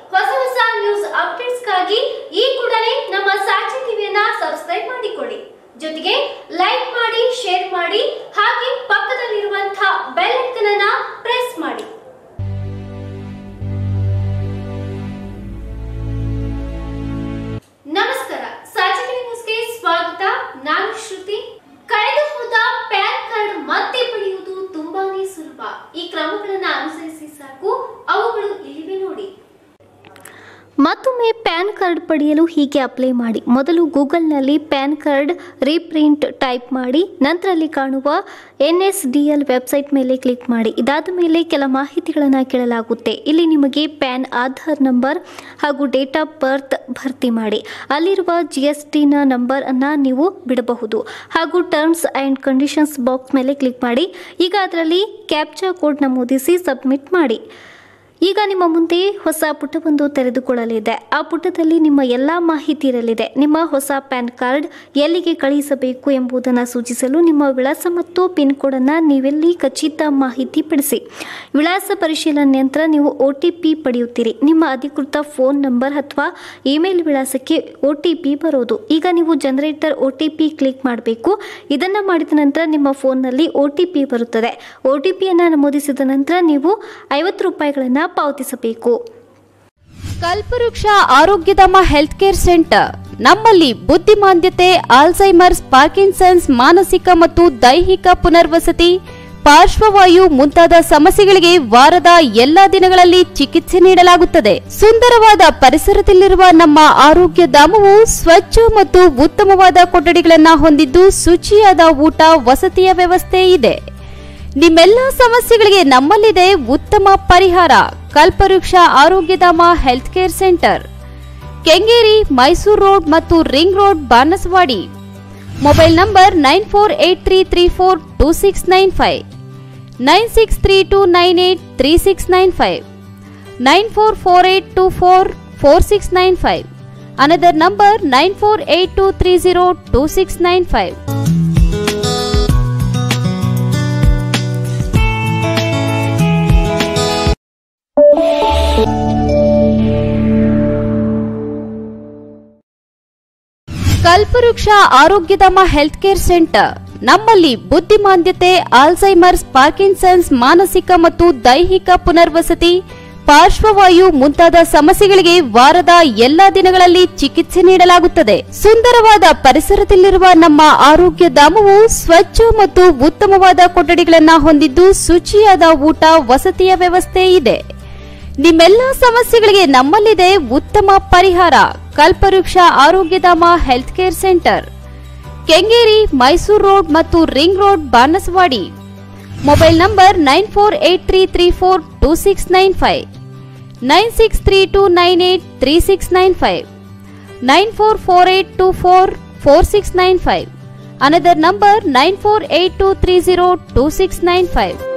ಹೊಸ ಹೊಸ ನ್ಯೂಸ್ ಅಪ್ಡೇಟ್ಸ್ಗಾಗಿ ಈ ಕೂಡಲೇ ನಮ್ಮ ಸಾಕ್ಷಿ ಟಿವಿಯನ್ನ ಸಬ್ಸ್ಕ್ರೈಬ್ ಮಾಡಿಕೊಳ್ಳಿ ಜೊತೆಗೆ ಲೈಕ್ ಮಾಡಿ ಶೇರ್ ಮಾಡಿ ಹಾಗೆ ಪಕ್ಕದಲ್ಲಿರುವಂತಹ ಬೆಲ್ ಐಕನ್ ಅನ್ನ ಪ್ರೆಸ್ ಮಾಡಿ ನಮಸ್ಕಾರ ಸಾಕ್ಷಿ ಟಿವಿ ನ್ಯೂಸ್ಗೆ ಸ್ವಾಗತ ನಾನು ಶ್ರುತಿ ಕಳೆದು ಹೋದ ಪ್ಯಾನ್ ಕಾರ್ಡ್ ಮತ್ತೆ ಪಡೆಯುವುದು ತುಂಬಾನೇ ಸುಲಭ ಈ ಕ್ರಮಗಳನ್ನು ಅನುಸರಿಸಿ ಸಾಕು ಅವುಗಳು ಇಲ್ಲಿವೆ ನೋಡಿ ಮತ್ತೊಮ್ಮೆ ಪ್ಯಾನ್ ಕಾರ್ಡ್ ಪಡೆಯಲು ಹೀಗೆ ಅಪ್ಲೈ ಮಾಡಿ ಮೊದಲು ಗೂಗಲ್ನಲ್ಲಿ ಪ್ಯಾನ್ ಕಾರ್ಡ್ ರೀಪ್ರಿಂಟ್ ಟೈಪ್ ಮಾಡಿ ನಂತರ ಅಲ್ಲಿ ಕಾಣುವ N S D L website ಮೇಲೆ ಕ್ಲಿಕ್ ಮಾಡಿ ಇದಾದ ಮೇಲೆ ಕೆಲ ಮಾಹಿತಿಗಳನ್ನು ಕೇಳಲಾಗುತ್ತೆ ಇಲ್ಲಿ ನಿಮಗೆ ಪ್ಯಾನ್ ಆಧಾರ್ ನಂಬರ್ ಹಾಗೂ ಡೇಟ್ ಆಫ್ ಬರ್ತ್ ಭರ್ತಿ ಮಾಡಿ ಅಲ್ಲಿರುವ ಜಿ ಎಸ್ ಟಿನ ನಂಬರ್ ಅನ್ನ ನೀವು ಬಿಡಬಹುದು ಹಾಗೂ ಟರ್ಮ್ಸ್ ಆ್ಯಂಡ್ ಕಂಡೀಷನ್ಸ್ ಬಾಕ್ಸ್ ಮೇಲೆ ಕ್ಲಿಕ್ ಮಾಡಿ ಈಗ ಅದರಲ್ಲಿ ಕ್ಯಾಪ್ಚಾ ಕೋಡ್ ನಮೂದಿಸಿ ಸಬ್ಮಿಟ್ ಮಾಡಿ ಈಗ ನಿಮ್ಮ ಮುಂದೆ ಹೊಸ ಪುಟವೊಂದು ತೆರೆದುಕೊಳ್ಳಲಿದೆ ಆ ಪುಟದಲ್ಲಿ ನಿಮ್ಮ ಎಲ್ಲ ಮಾಹಿತಿ ಇರಲಿದೆ ನಿಮ್ಮ ಹೊಸ ಪ್ಯಾನ್ ಕಾರ್ಡ್ ಎಲ್ಲಿಗೆ ಕಳುಹಿಸಬೇಕು ಎಂಬುದನ್ನು ಸೂಚಿಸಲು ನಿಮ್ಮ ವಿಳಾಸ ಮತ್ತು ಪಿನ್ ಕೋಡನ್ನು ನೀವೆಲ್ಲಿ ಖಚಿತ ಮಾಹಿತಿ ಪಡಿಸಿ ವಿಳಾಸ ಪರಿಶೀಲನೆ ನಂತರ ನೀವು ಒ ಟಿ ಪಿ ಪಡೆಯುತ್ತೀರಿ ನಿಮ್ಮ ಅಧಿಕೃತ ಫೋನ್ ನಂಬರ್ ಅಥವಾ ಇಮೇಲ್ ವಿಳಾಸಕ್ಕೆ ಒ ಟಿ ಪಿ ಬರೋದು ಈಗ ನೀವು generator O T P click ಮಾಡಬೇಕು ಇದನ್ನು ಮಾಡಿದ ನಂತರ ನಿಮ್ಮ ಫೋನ್ನಲ್ಲಿ ಒ ಟಿ ಪಿ ಬರುತ್ತದೆ ಒ ಟಿ ಪಿಯನ್ನು ನಮೂದಿಸಿದ ನಂತರ ನೀವು ಐವತ್ತು ರೂಪಾಯಿಗಳನ್ನು ಪಾವತಿಸಬೇಕು ಕಲ್ಪವೃಕ್ಷ ಆರೋಗ್ಯಧಾಮ ಹೆಲ್ತ್ ಕೇರ್ ಸೆಂಟರ್ ನಮ್ಮಲ್ಲಿ ಬುದ್ಧಿಮಾಂದ್ಯತೆ ಆಲ್ಝೈಮರ್ಸ್ ಪಾರ್ಕಿನ್ಸನ್ಸ್ ಮಾನಸಿಕ ಮತ್ತು ದೈಹಿಕ ಪುನರ್ವಸತಿ ಪಾರ್ಶ್ವವಾಯು ಮುಂತಾದ ಸಮಸ್ಯೆಗಳಿಗೆ ವಾರದ ಎಲ್ಲಾ ದಿನಗಳಲ್ಲಿ ಚಿಕಿತ್ಸೆ ನೀಡಲಾಗುತ್ತದೆ ಸುಂದರವಾದ ಪರಿಸರದಲ್ಲಿರುವ ನಮ್ಮ ಆರೋಗ್ಯ ಧಾಮವು ಸ್ವಚ್ಛ ಮತ್ತು ಉತ್ತಮವಾದ ಕೊಠಡಿಗಳನ್ನು ಹೊಂದಿದ್ದು ಶುಚಿಯಾದ ಊಟ ವಸತಿಯ ವ್ಯವಸ್ಥೆ ಇದೆ ನಿಮ್ಮೆಲ್ಲ ಸಮಸ್ಯೆಗಳಿಗೆ ನಮ್ಮಲ್ಲಿದೆ ಉತ್ತಮ ಪರಿಹಾರ Kalpavriksha Arogyadhama health care centre Kengeri Mysuru road ಮತ್ತು ring road Banaswadi mobile number nine four eight three three four two six nine five nine six three two nine eight three six nine five nine four four eight two four four six nine five another number nine four eight two three zero two six nine five Kalpavriksha Arogyadhama health care centre ನಮ್ಮಲ್ಲಿ ಬುದ್ಧಿಮಾಂದ್ಯತೆ Alzheimer's Parkinson's ಮಾನಸಿಕ ಮತ್ತು ದೈಹಿಕ ಪುನರ್ವಸತಿ ಪಾರ್ಶ್ವವಾಯು ಮುಂತಾದ ಸಮಸ್ಯೆಗಳಿಗೆ ವಾರದ ಎಲ್ಲಾ ದಿನಗಳಲ್ಲಿ ಚಿಕಿತ್ಸೆ ನೀಡಲಾಗುತ್ತದೆ ಸುಂದರವಾದ ಪರಿಸರದಲ್ಲಿರುವ ನಮ್ಮ ಆರೋಗ್ಯ ಧಾಮವು ಸ್ವಚ್ಛ ಮತ್ತು ಉತ್ತಮವಾದ ಕೊಠಡಿಗಳನ್ನು ಹೊಂದಿದ್ದು ಶುಚಿಯಾದ ಊಟ ವಸತಿಯ ವ್ಯವಸ್ಥೆ ಇದೆ ನಿಮ್ಮೆಲ್ಲ ಸಮಸ್ಯೆಗಳಿಗೆ ನಮ್ಮಲ್ಲಿದೆ ಉತ್ತಮ ಪರಿಹಾರ Kalpavriksha Arogyadhama health care centre Kengeri Mysuru road ಮತ್ತು ring road Banaswadi mobile number nine four eight three three four two six nine five nine six three two nine eight three six nine five nine four four eight two four four six nine five another number nine four eight two three zero two six nine five